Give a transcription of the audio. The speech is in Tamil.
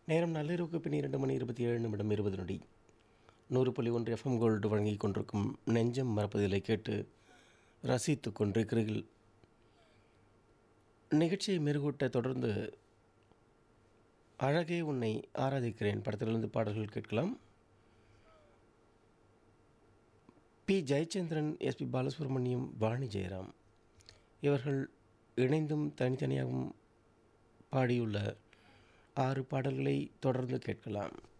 நேரம் நள்ளிரவுக்கு பின் இரண்டு மணி இருபத்தி ஏழு நிமிடம் இருபது நொடி நூறு புள்ளி ஒன்று எஃப்எம் கோல்டு வழங்கி கொண்டிருக்கும் நெஞ்சம் மறப்பதில்லை கேட்டு ரசித்து கொண்டிருக்கிறீர்கள் நிகழ்ச்சியை மெருகூட்ட தொடர்ந்து அழகே உன்னை ஆராதிக்கிறேன் படத்திலிருந்து பாடல்கள் கேட்கலாம் பி ஜெயச்சந்திரன் எஸ்பி பாலசுப்ரமணியம் வாணி ஜெயராம் இவர்கள் இணைந்தும் தனித்தனியாகவும் பாடியுள்ள ஆறு பாடல்களை தொடர்ந்து கேட்கலாம்